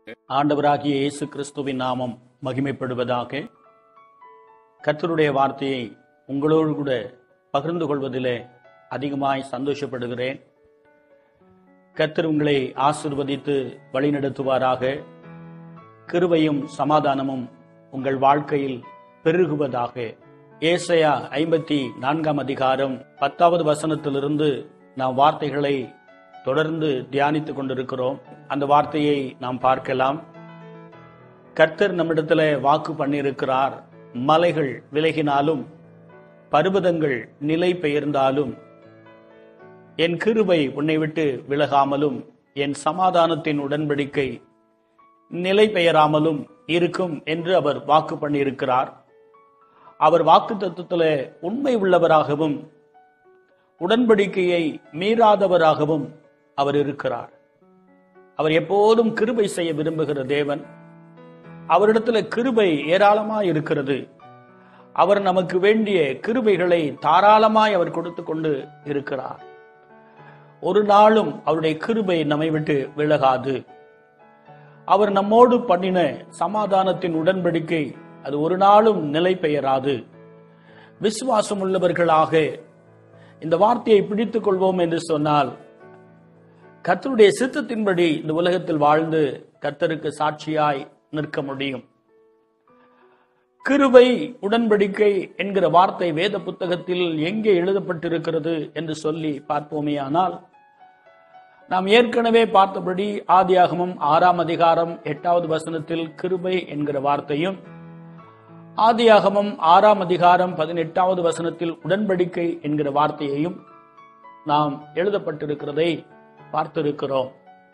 ஆண்டவராகிய இயேசு கிறிஸ்துவின் நாமம் மகிமைப்படுவதாக கர்த்தருடைய வார்த்தையை உங்களோடு கூட பகிர்ந்து கொள்வதிலே அதிகமாய் சந்தோஷப்படுகிறேன் கர்த்தர் உங்களை ஆசிர்வதித்து வழிநடத்துவாராக கிருபையும் சமாதானமும் உங்கள் வாழ்க்கையில் பெருகுவதாக ஏசையா ஐம்பத்தி நான்காம் அதிகாரம் பத்தாவது வசனத்திலிருந்து நாம் வார்த்தைகளை தொடர்ந்து தியானித்துக் கொண்டிருக்கிறோம் அந்த வார்த்தையை நாம் பார்க்கலாம் கர்த்தர் நம்மிடத்துல வாக்கு பண்ணியிருக்கிறார் மலைகள் விலகினாலும் பர்வதங்கள் நிலை பெயர்ந்தாலும் என் கிருபை உன்னை விட்டு விலகாமலும் என் சமாதானத்தின் உடன்படிக்கை நிலை பெயராமலும் இருக்கும் என்று அவர் வாக்கு பண்ணியிருக்கிறார் அவர் வாக்கு தத்துவத்தில் உண்மை உள்ளவராகவும் உடன்படிக்கையை மீறாதவராகவும் அவர் இருக்கிறார் அவர் எப்போதும் கிருபை செய்ய விரும்புகிற தேவன் அவரிடத்துல கிருபை ஏராளமாய் இருக்கிறது அவர் நமக்கு வேண்டிய கிருபைகளை தாராளமாய் அவர் கொடுத்து கொண்டு இருக்கிறார் ஒரு நாளும் அவருடைய கிருபை நம்மை விட்டு விலகாது அவர் நம்மோடு பண்ணின சமாதானத்தின் உடன்படிக்கை அது ஒரு நாளும் நிலை பெயராது விசுவாசம் உள்ளவர்களாக இந்த வார்த்தையை பிடித்துக் கொள்வோம் என்று சொன்னால் கர்த்தருடைய சித்தத்தின்படி இந்த உலகத்தில் வாழ்ந்து கர்த்தருக்கு சாட்சியாய் நிற்க முடியும் கிருபை உடன்படிக்கை என்கிற வார்த்தை வேத புத்தகத்தில் எங்கே எழுதப்பட்டிருக்கிறது என்று சொல்லி பார்ப்போமேயானால் நாம் ஏற்கனவே பார்த்தபடி ஆதியாகமம் ஆறாம் அதிகாரம் எட்டாவது வசனத்தில் கிருபை என்கிற வார்த்தையும் ஆதியாகமம் ஆறாம் அதிகாரம் பதினெட்டாவது வசனத்தில் உடன்படிக்கை என்கிற வார்த்தையையும் நாம் எழுதப்பட்டிருக்கிறதை பார்த்திருக்கிறோம்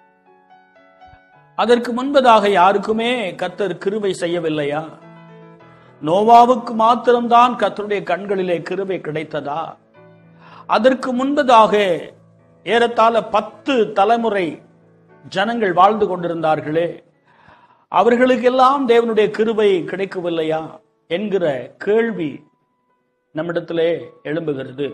அதற்கு முன்பதாக யாருக்குமே கர்த்தர் கிருபை செய்யவில்லையா நோவாவுக்கு மாத்திரம்தான் கர்த்தருடைய கண்களிலே கிருபை கிடைத்ததா அதற்கு முன்பதாக ஏறத்தாழ பத்து தலைமுறை ஜனங்கள் வாழ்ந்து கொண்டிருந்தார்களே அவர்களுக்கெல்லாம் தேவனுடைய கிருபை கிடைக்கவில்லையா என்கிற கேள்வி நம்மிடத்திலே எழும்புகிறது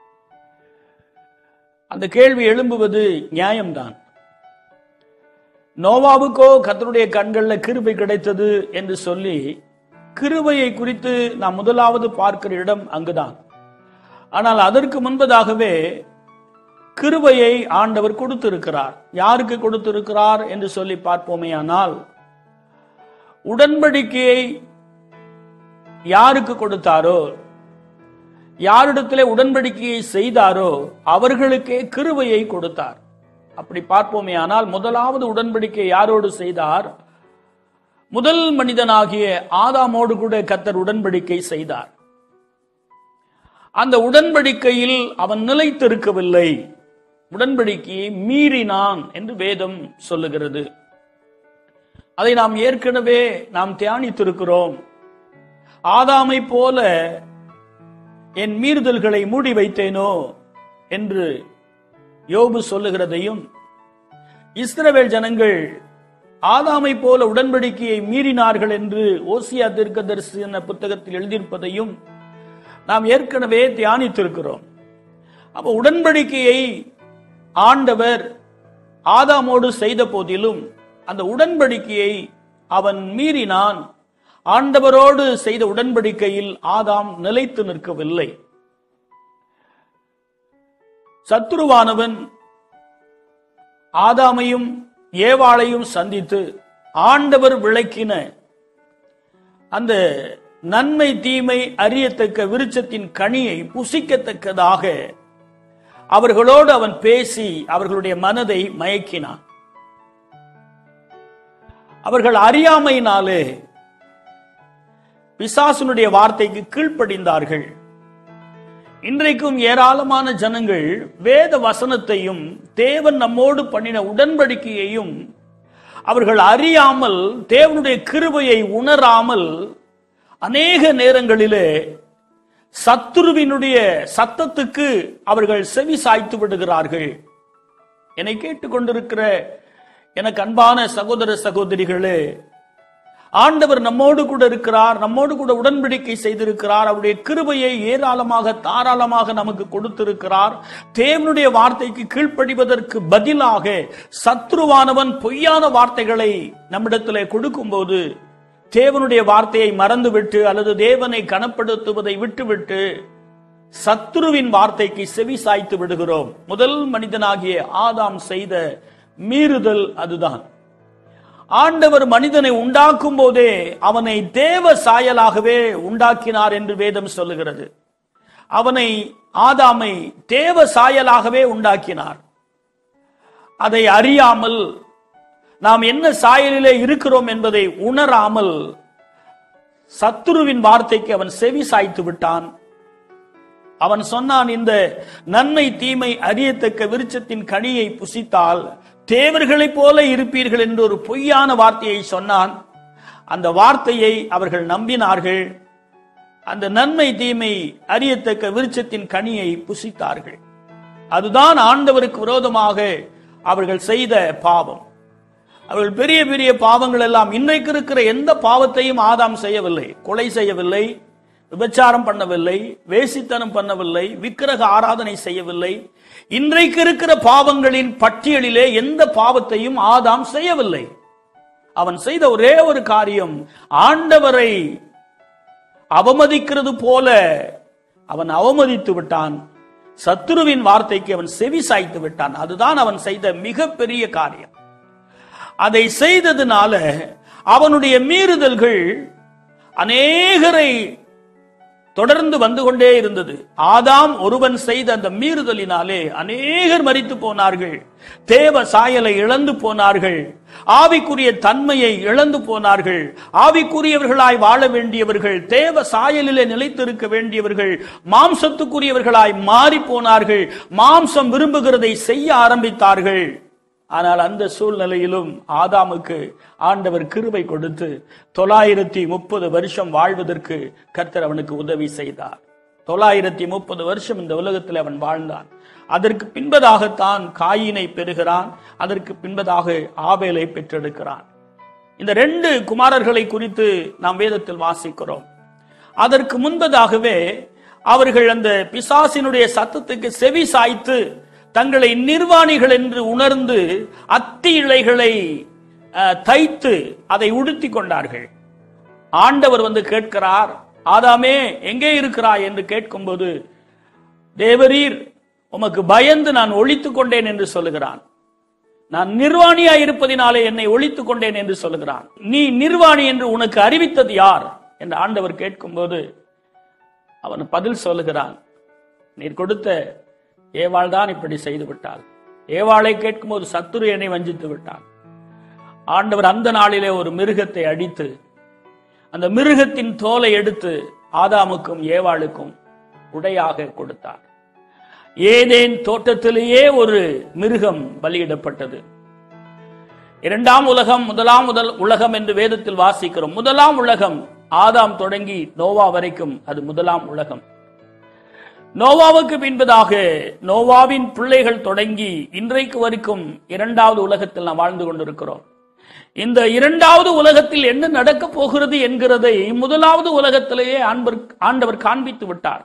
அந்த கேள்வி எழும்புவது நியாயம்தான் நோவாவுக்கோ கத்தருடைய கண்கள்ல கிருபை கிடைத்தது என்று சொல்லி கிருபையை குறித்து நாம் முதலாவது பார்க்கிற இடம் அங்குதான் ஆனால் அதற்கு முன்பதாகவே கிருபையை ஆண்டவர் கொடுத்திருக்கிறார் யாருக்கு கொடுத்திருக்கிறார் என்று சொல்லி பார்ப்போமே ஆனால் உடன்படிக்கையை யாருக்கு கொடுத்தாரோ யாரிடத்திலே உடன்படிக்கையை செய்தாரோ அவர்களுக்கே கிருபையை கொடுத்தார் அப்படி பார்ப்போமே ஆனால் முதலாவது உடன்படிக்கை யாரோடு செய்தார் முதல் மனிதனாகிய ஆதாமோடு கூட கத்தர் உடன்படிக்கை செய்தார் அந்த உடன்படிக்கையில் அவன் நிலைத்திருக்கவில்லை உடன்படிக்கையை மீறினான் என்று வேதம் சொல்லுகிறது அதை நாம் ஏற்கனவே நாம் தியானித்திருக்கிறோம் ஆதாமை போல என் மீறுதல்களை மூடி வைத்தேனோ என்று யோபு சொல்லுகிறதையும் இஸ்ரவேல் ஜனங்கள் ஆதாமை போல உடன்படிக்கையை மீறினார்கள் என்று ஓசியா தீர்க்கதரிசி என்ற புத்தகத்தில் எழுதியிருப்பதையும் நாம் ஏற்கனவே தியானித்திருக்கிறோம் அப்ப உடன்படிக்கையை ஆண்டவர் ஆதாமோடு செய்த போதிலும் அந்த உடன்படிக்கையை அவன் மீறினான் ஆண்டவரோடு செய்த உடன்படிக்கையில் ஆதாம் நிலைத்து நிற்கவில்லை சத்துருவானவன் ஆதாமையும் ஏவாளையும் சந்தித்து ஆண்டவர் விளக்கின அந்த நன்மை தீமை அறியத்தக்க விருச்சத்தின் கனியை புசிக்கத்தக்கதாக அவர்களோடு அவன் பேசி அவர்களுடைய மனதை மயக்கினான் அவர்கள் அறியாமையினாலே பிசாசுனுடைய வார்த்தைக்கு கீழ்ப்படிந்தார்கள் இன்றைக்கும் ஏராளமான ஜனங்கள் வேத வசனத்தையும் தேவன் நம்மோடு பண்ணின உடன்படிக்கையையும் அவர்கள் அறியாமல் தேவனுடைய கிருபையை உணராமல் அநேக நேரங்களிலே சத்துருவினுடைய சத்தத்துக்கு அவர்கள் செவி சாய்த்து விடுகிறார்கள் என்னை கேட்டுக்கொண்டிருக்கிற எனக்கு அன்பான சகோதர சகோதரிகளே ஆண்டவர் நம்மோடு கூட இருக்கிறார் நம்மோடு கூட உடன்படிக்கை செய்திருக்கிறார் அவருடைய கிருபையை ஏராளமாக தாராளமாக நமக்கு கொடுத்திருக்கிறார் தேவனுடைய வார்த்தைக்கு கீழ்ப்படிவதற்கு பதிலாக சத்ருவானவன் பொய்யான வார்த்தைகளை நம்மிடத்திலே கொடுக்கும்போது தேவனுடைய வார்த்தையை மறந்துவிட்டு அல்லது தேவனை கனப்படுத்துவதை விட்டுவிட்டு சத்ருவின் வார்த்தைக்கு செவி சாய்த்து விடுகிறோம் முதல் மனிதனாகிய ஆதாம் செய்த மீறுதல் அதுதான் ஆண்டவர் மனிதனை உண்டாக்கும் போதே அவனை தேவ சாயலாகவே உண்டாக்கினார் என்று வேதம் சொல்லுகிறது அவனை ஆதாமை தேவ சாயலாகவே உண்டாக்கினார் அதை அறியாமல் நாம் என்ன சாயலிலே இருக்கிறோம் என்பதை உணராமல் சத்துருவின் வார்த்தைக்கு அவன் செவி சாய்த்து விட்டான் அவன் சொன்னான் இந்த நன்மை தீமை அறியத்தக்க விருட்சத்தின் கனியை புசித்தால் தேவர்களைப் போல இருப்பீர்கள் என்று ஒரு பொய்யான வார்த்தையை சொன்னான் அந்த வார்த்தையை அவர்கள் நம்பினார்கள் அந்த நன்மை தீமை அறியத்தக்க விருட்சத்தின் கனியை புசித்தார்கள் அதுதான் ஆண்டவருக்கு விரோதமாக அவர்கள் செய்த பாவம் அவர்கள் பெரிய பெரிய பாவங்கள் எல்லாம் இன்றைக்கு இருக்கிற எந்த பாவத்தையும் ஆதாம் செய்யவில்லை கொலை செய்யவில்லை விபச்சாரம் பண்ணவில்லை வேசித்தனம் பண்ணவில்லை விக்கிரக ஆராதனை செய்யவில்லை இன்றைக்கு இருக்கிற பாவங்களின் பட்டியலிலே எந்த பாவத்தையும் ஆதாம் செய்யவில்லை அவன் செய்த ஒரே ஒரு காரியம் ஆண்டவரை அவமதிக்கிறது போல அவன் அவமதித்து விட்டான் சத்துருவின் வார்த்தைக்கு அவன் செவி சாய்த்து விட்டான் அதுதான் அவன் செய்த மிகப்பெரிய காரியம் அதை செய்ததுனால அவனுடைய மீறுதல்கள் அநேகரை தொடர்ந்து வந்து கொண்டே இருந்தது ஆதாம் ஒருவன் செய்த அந்த மீறுதலினாலே அநேகர் மரித்து போனார்கள் தேவ சாயலை இழந்து போனார்கள் ஆவிக்குரிய தன்மையை இழந்து போனார்கள் ஆவிக்குரியவர்களாய் வாழ வேண்டியவர்கள் தேவ சாயலிலே நிலைத்திருக்க வேண்டியவர்கள் மாம்சத்துக்குரியவர்களாய் மாறி போனார்கள் மாம்சம் விரும்புகிறதை செய்ய ஆரம்பித்தார்கள் ஆனால் அந்த சூழ்நிலையிலும் ஆதாமுக்கு ஆண்டவர் கிருபை கொடுத்து தொள்ளாயிரத்தி முப்பது வருஷம் வாழ்வதற்கு கர்த்தர் அவனுக்கு உதவி செய்தார் தொள்ளாயிரத்தி முப்பது வருஷம் இந்த உலகத்தில் அவன் வாழ்ந்தான் அதற்கு பின்பதாகத்தான் காயினை பெறுகிறான் அதற்கு பின்பதாக ஆபேலை பெற்றெடுக்கிறான் இந்த ரெண்டு குமாரர்களை குறித்து நாம் வேதத்தில் வாசிக்கிறோம் அதற்கு முன்பதாகவே அவர்கள் அந்த பிசாசினுடைய சத்தத்துக்கு செவி சாய்த்து தங்களை நிர்வாணிகள் என்று உணர்ந்து அத்தி இழைகளை அஹ், தைத்து அதை உடுத்தி கொண்டார்கள் ஆண்டவர் வந்து கேட்கிறார் ஆதாமே எங்கே இருக்கிறாய் என்று கேட்கும்போது தேவரீர் உமக்கு பயந்து நான் ஒழித்துக் கொண்டேன் என்று சொல்லுகிறான் நான் நிர்வாணியாய் இருப்பதினாலே என்னை ஒழித்துக் கொண்டேன் என்று சொல்லுகிறான் நீ நிர்வாணி என்று உனக்கு அறிவித்தது யார் என்று ஆண்டவர் கேட்கும்போது அவன் பதில் சொல்லுகிறான் நீர் கொடுத்த ஏவாள் தான் இப்படி செய்து விட்டாள் ஏவாளை கேட்கும்போது சத்துரு என்னை வஞ்சித்து விட்டான் ஆண்டவர் அந்த நாளிலே ஒரு மிருகத்தை அடித்து அந்த மிருகத்தின் தோலை எடுத்து ஆதாமுக்கும் ஏவாளுக்கும் உடையாக கொடுத்தார் ஏதேன் தோட்டத்திலேயே ஒரு மிருகம் பலியிடப்பட்டது இரண்டாம் உலகம் முதலாம் முதல் உலகம் என்று வேதத்தில் வாசிக்கிறோம் முதலாம் உலகம் ஆதாம் தொடங்கி நோவா வரைக்கும் அது முதலாம் உலகம் நோவாவுக்கு பின்பதாக நோவாவின் பிள்ளைகள் தொடங்கி இன்றைக்கு வரைக்கும் இரண்டாவது உலகத்தில் நாம் வாழ்ந்து கொண்டிருக்கிறோம் இந்த இரண்டாவது உலகத்தில் என்ன நடக்கப் போகிறது என்கிறதை முதலாவது உலகத்திலேயே ஆண்டவர் ஆண்டவர் காண்பித்து விட்டார்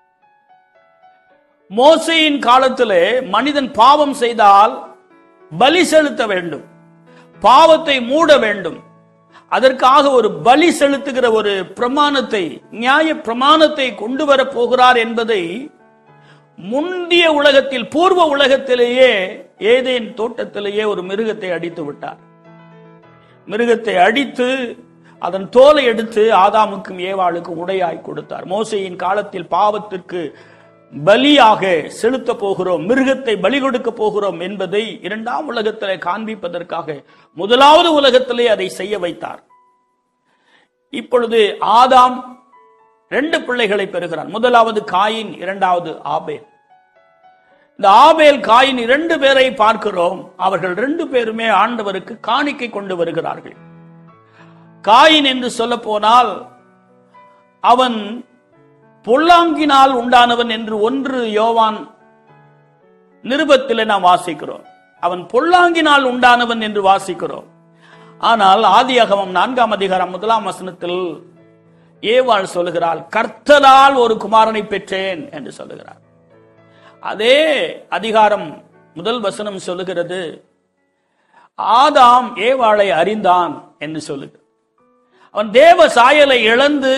மோசையின் காலத்திலே மனிதன் பாவம் செய்தால் பலி செலுத்த வேண்டும் பாவத்தை மூட வேண்டும் அதற்காக ஒரு பலி செலுத்துகிற ஒரு பிரமாணத்தை நியாய பிரமாணத்தை கொண்டு வர போகிறார் என்பதை முந்திய உலகத்தில் பூர்வ உலகத்திலேயே ஏதேன் தோட்டத்திலேயே ஒரு மிருகத்தை அடித்து விட்டார் மிருகத்தை அடித்து அதன் தோலை எடுத்து ஆதாமுக்கும் ஏவாளுக்கும் உடையாய் கொடுத்தார் மோசையின் காலத்தில் பாவத்திற்கு பலியாக செலுத்த போகிறோம் மிருகத்தை பலி கொடுக்க போகிறோம் என்பதை இரண்டாம் உலகத்திலே காண்பிப்பதற்காக முதலாவது உலகத்திலே அதை செய்ய வைத்தார் இப்பொழுது ஆதாம் ரெண்டு பிள்ளைகளை பெறுகிறான் முதலாவது காயின் இரண்டாவது ஆபேல் இந்த ஆபேல் காயின் இரண்டு பேரை பார்க்கிறோம் அவர்கள் ரெண்டு பேருமே ஆண்டவருக்கு காணிக்கை கொண்டு வருகிறார்கள் காயின் என்று சொல்ல போனால் அவன் பொல்லாங்கினால் உண்டானவன் என்று ஒன்று யோவான் நிருபத்தில் நாம் வாசிக்கிறோம் அவன் பொல்லாங்கினால் உண்டானவன் என்று வாசிக்கிறோம் ஆனால் ஆதியாகமம் நான்காம் அதிகாரம் முதலாம் வசனத்தில் ஏவாள் சொல்லுகிறாள் கர்த்தரால் ஒரு குமாரனை பெற்றேன் என்று சொல்லுகிறார் அதே அதிகாரம் முதல் வசனம் சொல்லுகிறது ஆதாம் ஏவாளை அறிந்தான் என்று சொல்லுகிறது அவன் தேவ சாயலை இழந்து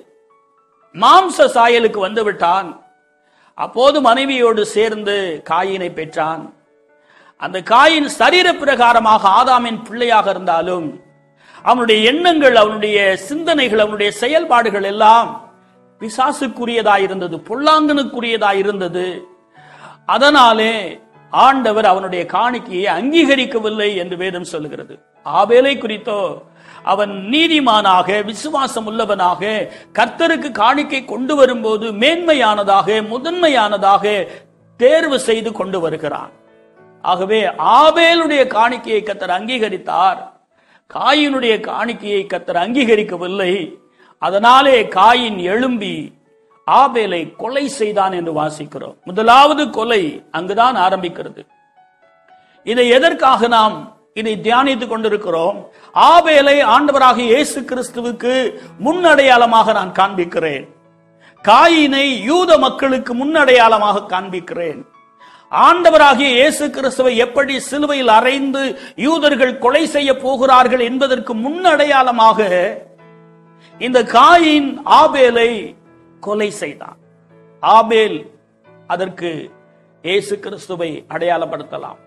மாம்ச சாயலுக்கு வந்து விட்டான் அப்போது மனைவியோடு சேர்ந்து காயினை பெற்றான் அந்த காயின் சரீர பிரகாரமாக ஆதாமின் பிள்ளையாக இருந்தாலும் அவனுடைய எண்ணங்கள் அவனுடைய சிந்தனைகள் அவனுடைய செயல்பாடுகள் எல்லாம் பிசாசுக்குரியதாய் இருந்தது பொல்லாங்கனுக்குரியதாய் இருந்தது அதனாலே ஆண்டவர் அவனுடைய காணிக்கையை அங்கீகரிக்கவில்லை என்று வேதம் சொல்லுகிறது ஆபேலை குறித்தோ அவன் நீதிமானாக விசுவாசம் உள்ளவனாக கர்த்தருக்கு காணிக்கை கொண்டு வரும்போது மேன்மையானதாக முதன்மையானதாக தேர்வு செய்து கொண்டு வருகிறான் ஆகவே ஆபேலுடைய காணிக்கையை கத்தர் அங்கீகரித்தார் காயினுடைய காணிக்கையை கத்தர் அங்கீகரிக்கவில்லை அதனாலே காயின் எழும்பி ஆபேலை கொலை செய்தான் என்று வாசிக்கிறோம் முதலாவது கொலை அங்குதான் ஆரம்பிக்கிறது இதை எதற்காக நாம் இதை தியானித்துக் கொண்டிருக்கிறோம் ஆபேலை ஆண்டவராக இயேசு கிறிஸ்துவுக்கு முன்னடையாளமாக நான் காண்பிக்கிறேன் காயினை யூத மக்களுக்கு முன்னடையாளமாக காண்பிக்கிறேன் ஆண்டவராகிய இயேசு கிறிஸ்துவை எப்படி சிலுவையில் அறைந்து யூதர்கள் கொலை செய்ய போகிறார்கள் என்பதற்கு முன்னடையாளமாக இந்த காயின் ஆபேலை கொலை செய்தான் ஆபேல் அதற்கு இயேசு கிறிஸ்துவை அடையாளப்படுத்தலாம்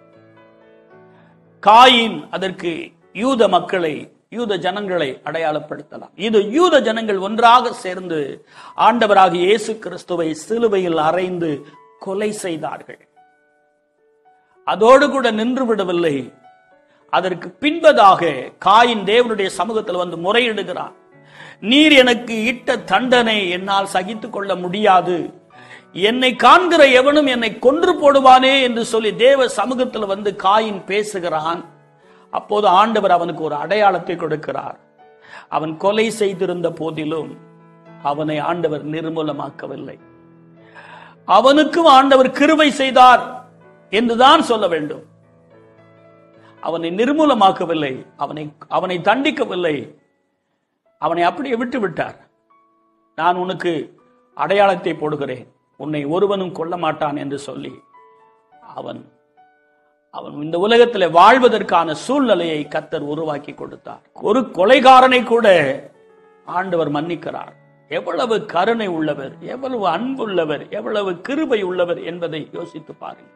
காயின் அதற்கு யூத மக்களை யூத ஜனங்களை அடையாளப்படுத்தலாம் இது யூத ஜனங்கள் ஒன்றாக சேர்ந்து ஆண்டவராக இயேசு கிறிஸ்துவை சிலுவையில் அறைந்து கொலை செய்தார்கள் அதோடு கூட நின்று விடவில்லை அதற்கு பின்பதாக காயின் தேவனுடைய சமூகத்தில் வந்து முறையிடுகிறான் நீர் எனக்கு இட்ட தண்டனை என்னால் சகித்துக் கொள்ள முடியாது என்னை காண்கிற எவனும் என்னை கொன்று போடுவானே என்று சொல்லி தேவ சமூகத்தில் வந்து காயின் பேசுகிறான் அப்போது ஆண்டவர் அவனுக்கு ஒரு அடையாளத்தை கொடுக்கிறார் அவன் கொலை செய்திருந்த போதிலும் அவனை ஆண்டவர் நிர்மூலமாக்கவில்லை அவனுக்கும் ஆண்டவர் கிருபை செய்தார் என்றுதான் சொல்ல வேண்டும் அவனை நிர்மூலமாக்கவில்லை அவனை அவனை தண்டிக்கவில்லை அவனை அப்படியே விட்டு விட்டார் நான் உனக்கு அடையாளத்தை போடுகிறேன் உன்னை ஒருவனும் கொல்ல மாட்டான் என்று சொல்லி அவன் அவன் இந்த உலகத்தில் வாழ்வதற்கான சூழ்நிலையை கத்தர் உருவாக்கி கொடுத்தார் ஒரு கொலைகாரனை கூட ஆண்டவர் மன்னிக்கிறார் எவ்வளவு கருணை உள்ளவர் எவ்வளவு அன்புள்ளவர் எவ்வளவு கிருபை உள்ளவர் என்பதை யோசித்து பாருங்கள்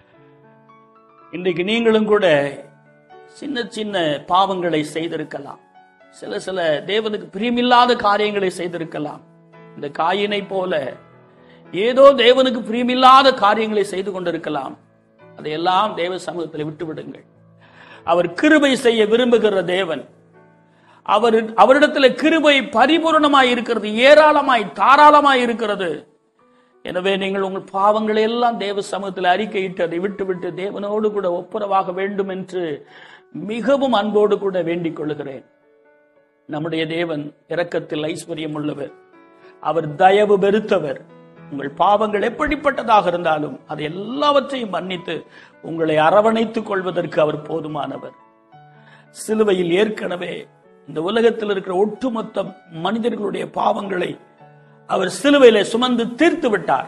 இன்றைக்கு நீங்களும் கூட சின்ன சின்ன பாவங்களை செய்திருக்கலாம் சில சில தேவனுக்கு பிரியமில்லாத காரியங்களை செய்திருக்கலாம் இந்த காயினை போல ஏதோ தேவனுக்கு பிரியமில்லாத காரியங்களை செய்து கொண்டிருக்கலாம் அதையெல்லாம் தேவ சமூகத்தில் விட்டு விடுங்கள் அவர் கிருபை செய்ய விரும்புகிற தேவன் அவர் அவரிடத்தில் கிருபை பரிபூர்ணமாய் இருக்கிறது ஏராளமாய் தாராளமாய் இருக்கிறது எனவே நீங்கள் உங்கள் பாவங்களை எல்லாம் தேவ சமூகத்தில் அறிக்கையிட்டு அதை விட்டுவிட்டு தேவனோடு கூட ஒப்புரவாக வேண்டும் என்று மிகவும் அன்போடு கூட வேண்டிக் கொள்கிறேன் நம்முடைய தேவன் இரக்கத்தில் ஐஸ்வர்யம் உள்ளவர் அவர் தயவு பெருத்தவர் உங்கள் பாவங்கள் எப்படிப்பட்டதாக இருந்தாலும் அதை எல்லாவற்றையும் மன்னித்து உங்களை அரவணைத்துக் கொள்வதற்கு அவர் போதுமானவர் சிலுவையில் ஏற்கனவே இந்த உலகத்தில் இருக்கிற ஒட்டுமொத்த மனிதர்களுடைய பாவங்களை அவர் சிலுவையில சுமந்து தீர்த்து விட்டார்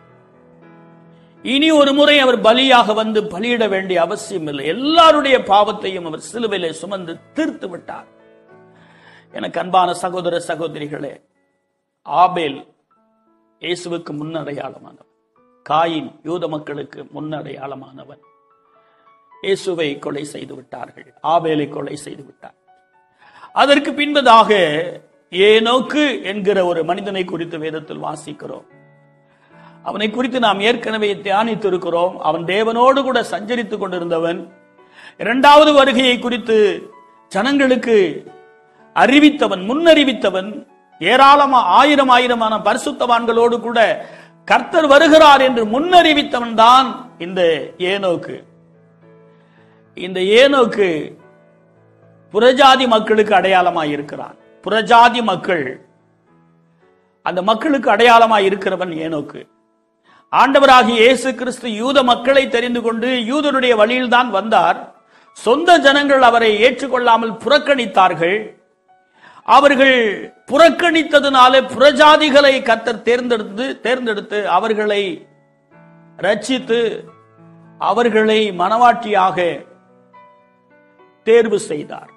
இனி ஒரு முறை அவர் பலியாக வந்து பலியிட வேண்டிய அவசியம் இல்லை எல்லாருடைய பாவத்தையும் அவர் சிலுவையில சுமந்து தீர்த்து விட்டார் எனக்கு அன்பான சகோதர சகோதரிகளே ஆபேல் இயேசுவுக்கு முன்னடையாளமானவன் காயின் யூத மக்களுக்கு முன்னடையாளமானவன் இயேசுவை கொலை செய்து விட்டார்கள் ஆபேலை கொலை செய்து விட்டார் அதற்கு பின்பதாக ஏனோக்கு என்கிற ஒரு மனிதனை குறித்து வேதத்தில் வாசிக்கிறோம் அவனை குறித்து நாம் ஏற்கனவே தியானித்திருக்கிறோம் அவன் தேவனோடு கூட சஞ்சரித்துக் கொண்டிருந்தவன் இரண்டாவது வருகையை குறித்து ஜனங்களுக்கு அறிவித்தவன் முன்னறிவித்தவன் ஏராளமா ஆயிரம் ஆயிரமான பரிசுத்தவான்களோடு கூட கர்த்தர் வருகிறார் என்று முன்னறிவித்தவன் தான் இந்த ஏனோக்கு இந்த ஏனோக்கு புறஜாதி மக்களுக்கு அடையாளமாய் இருக்கிறான் புறஜாதி மக்கள் அந்த மக்களுக்கு அடையாளமாய் இருக்கிறவன் ஏனோக்கு ஆண்டவராகிய இயேசு கிறிஸ்து யூத மக்களை தெரிந்து கொண்டு யூதருடைய வழியில் தான் வந்தார் சொந்த ஜனங்கள் அவரை ஏற்றுக்கொள்ளாமல் புறக்கணித்தார்கள் அவர்கள் புறக்கணித்ததுனாலே புறஜாதிகளை கத்தர் தேர்ந்தெடுத்து தேர்ந்தெடுத்து அவர்களை ரட்சித்து அவர்களை மனவாட்டியாக தேர்வு செய்தார்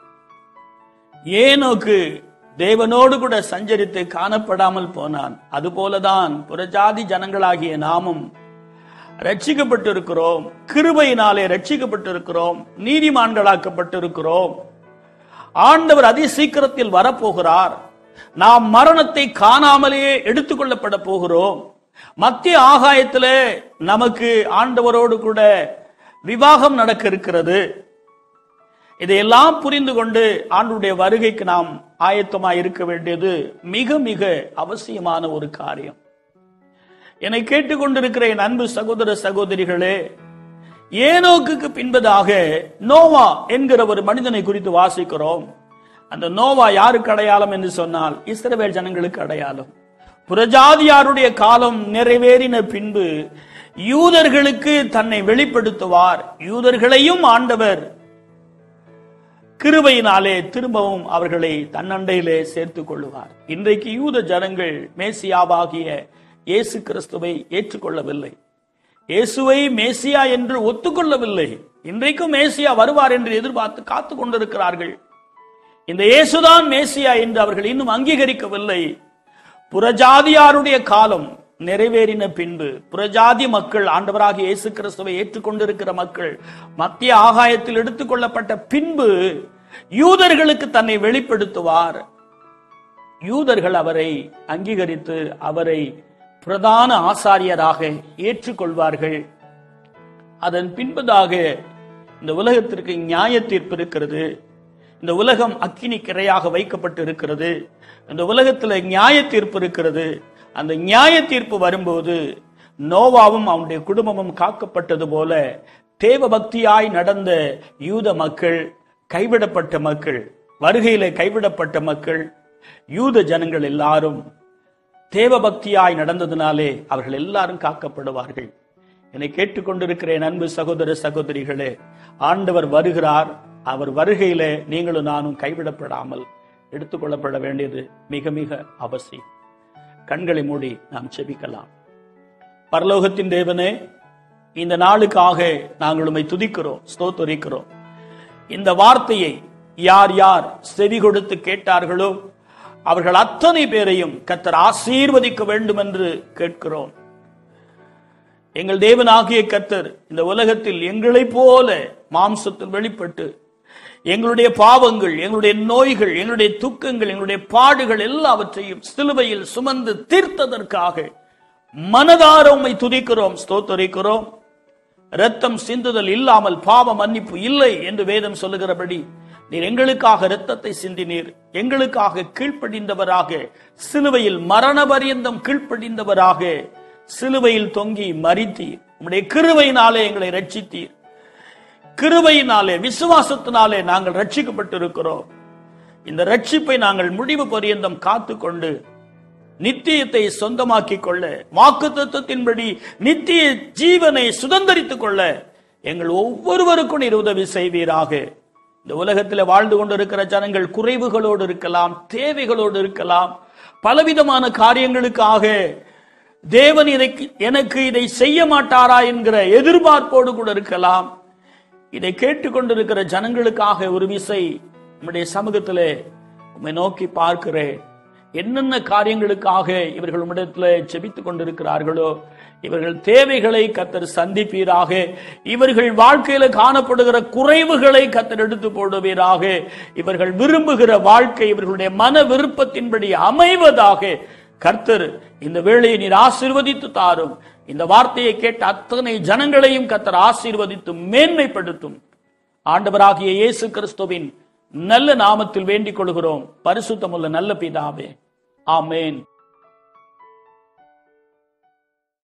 ஏனோக்கு தேவனோடு கூட சஞ்சரித்து காணப்படாமல் போனான் அதுபோலதான் புறஜாதி ஜனங்களாகிய நாமும் ரட்சிக்கப்பட்டிருக்கிறோம் கிருபையினாலே ரட்சிக்கப்பட்டிருக்கிறோம் நீதிமான்களாக்கப்பட்டிருக்கிறோம் ஆண்டவர் அதி சீக்கிரத்தில் வரப்போகிறார் நாம் மரணத்தை காணாமலேயே எடுத்துக்கொள்ளப்பட போகிறோம் மத்திய ஆகாயத்திலே நமக்கு ஆண்டவரோடு கூட விவாகம் நடக்க இருக்கிறது இதையெல்லாம் புரிந்து கொண்டு ஆண்டுடைய வருகைக்கு நாம் ஆயத்தமாய் இருக்க வேண்டியது மிக மிக அவசியமான ஒரு காரியம் என்னை கேட்டுக்கொண்டிருக்கிற என் அன்பு சகோதர சகோதரிகளே ஏனோக்குக்கு பின்பதாக நோவா என்கிற ஒரு மனிதனை குறித்து வாசிக்கிறோம் அந்த நோவா யாருக்கு அடையாளம் என்று சொன்னால் இஸ்ரவேல் ஜனங்களுக்கு அடையாளம் புறஜாதியாருடைய காலம் நிறைவேறின பின்பு யூதர்களுக்கு தன்னை வெளிப்படுத்துவார் யூதர்களையும் ஆண்டவர் கிருபையினாலே திரும்பவும் அவர்களை தன்னண்டையிலே சேர்த்துக் கொள்ளுவார் இன்றைக்கு யூத ஜனங்கள் மேசியாவாகிய இயேசு கிறிஸ்துவை ஏற்றுக்கொள்ளவில்லை இயேசுவை மேசியா என்று ஒத்துக்கொள்ளவில்லை இன்றைக்கும் மேசியா வருவார் என்று எதிர்பார்த்து காத்து கொண்டிருக்கிறார்கள் இந்த இயேசுதான் மேசியா என்று அவர்கள் இன்னும் அங்கீகரிக்கவில்லை புறஜாதியாருடைய காலம் நிறைவேறின பின்பு புறஜாதி மக்கள் ஆண்டவராகிய இயேசு கிறிஸ்துவை ஏற்றுக்கொண்டிருக்கிற மக்கள் மத்திய ஆகாயத்தில் எடுத்துக்கொள்ளப்பட்ட பின்பு யூதர்களுக்கு தன்னை வெளிப்படுத்துவார் யூதர்கள் அவரை அங்கீகரித்து அவரை பிரதான ஆசாரியராக ஏற்றுக்கொள்வார்கள் அதன் பின்பதாக இந்த உலகத்திற்கு நியாய தீர்ப்பு இருக்கிறது இந்த உலகம் அக்கினி கிரையாக வைக்கப்பட்டு இருக்கிறது இந்த உலகத்துல நியாய தீர்ப்பு இருக்கிறது அந்த நியாய தீர்ப்பு வரும்போது நோவாவும் அவனுடைய குடும்பமும் காக்கப்பட்டது போல தேவ பக்தியாய் நடந்த யூத மக்கள் கைவிடப்பட்ட மக்கள் வருகையில கைவிடப்பட்ட மக்கள் யூத ஜனங்கள் எல்லாரும் தேவ பக்தியாய் நடந்ததினாலே அவர்கள் எல்லாரும் காக்கப்படுவார்கள் என்னை கேட்டுக்கொண்டிருக்கிற என் அன்பு சகோதர சகோதரிகளே ஆண்டவர் வருகிறார் அவர் வருகையில நீங்களும் நானும் கைவிடப்படாமல் எடுத்துக்கொள்ளப்பட வேண்டியது மிக மிக அவசியம் கண்களை மூடி நாம் செபிக்கலாம் பரலோகத்தின் தேவனே இந்த நாளுக்காக நாங்கள் உம்மை துதிக்கிறோம் ஸ்தோத்தரிக்கிறோம் இந்த வார்த்தையை யார் யார் செவி கொடுத்து கேட்டார்களோ அவர்கள் அத்தனை பேரையும் கத்தர் ஆசீர்வதிக்க வேண்டும் என்று கேட்கிறோம் எங்கள் தேவனாகிய கத்தர் இந்த உலகத்தில் எங்களைப் போல மாம்சத்தில் வெளிப்பட்டு எங்களுடைய பாவங்கள் எங்களுடைய நோய்கள் எங்களுடைய துக்கங்கள் எங்களுடைய பாடுகள் எல்லாவற்றையும் சிலுவையில் சுமந்து தீர்த்ததற்காக மனதார உம்மை துதிக்கிறோம் ஸ்தோத்தரிக்கிறோம் இரத்தம் சிந்துதல் இல்லாமல் பாவ மன்னிப்பு இல்லை என்று வேதம் சொல்லுகிறபடி நீர் எங்களுக்காக இரத்தத்தை சிந்தினீர் எங்களுக்காக கீழ்ப்படிந்தவராக சிலுவையில் மரண பரியந்தம் கீழ்ப்படிந்தவராக சிலுவையில் தொங்கி மறித்தீர் உம்முடைய கிருவையினாலே எங்களை ரட்சித்தீர் கிருபையினாலே விசுவாசத்தினாலே நாங்கள் ரட்சிக்கப்பட்டிருக்கிறோம் இந்த ரட்சிப்பை நாங்கள் முடிவு பரியந்தம் காத்துக்கொண்டு நித்தியத்தை சொந்தமாக்கிக் கொள்ள வாக்கு தத்துவத்தின்படி நித்திய ஜீவனை சுதந்திரித்துக் கொள்ள எங்கள் ஒவ்வொருவருக்கும் நீர் உதவி செய்வீராக இந்த உலகத்தில் வாழ்ந்து கொண்டிருக்கிற ஜனங்கள் குறைவுகளோடு இருக்கலாம் தேவைகளோடு இருக்கலாம் பலவிதமான காரியங்களுக்காக தேவன் இதை எனக்கு இதை செய்ய மாட்டாரா என்கிற எதிர்பார்ப்போடு கூட இருக்கலாம் இதை கேட்டுக்கொண்டிருக்கிற ஜனங்களுக்காக ஒரு விசை நம்முடைய சமூகத்திலே உம்மை நோக்கி பார்க்கிறேன் என்னென்ன காரியங்களுக்காக இவர்கள் உம்மிடத்துல செபித்துக் கொண்டிருக்கிறார்களோ இவர்கள் தேவைகளை கத்தர் சந்திப்பீராக இவர்கள் வாழ்க்கையில காணப்படுகிற குறைவுகளை கத்தர் எடுத்து போடுவீராக இவர்கள் விரும்புகிற வாழ்க்கை இவர்களுடைய மன விருப்பத்தின்படி அமைவதாக கர்த்தர் இந்த வேளையை நீர் ஆசீர்வதித்து தாரும் இந்த வார்த்தையை கேட்ட அத்தனை ஜனங்களையும் கத்தர் ஆசீர்வதித்து மேன்மைப்படுத்தும் ஆண்டவராகிய இயேசு கிறிஸ்துவின் நல்ல நாமத்தில் வேண்டிக் கொள்கிறோம் பரிசுத்தமுள்ள நல்ல பிதாவே ஆமேன்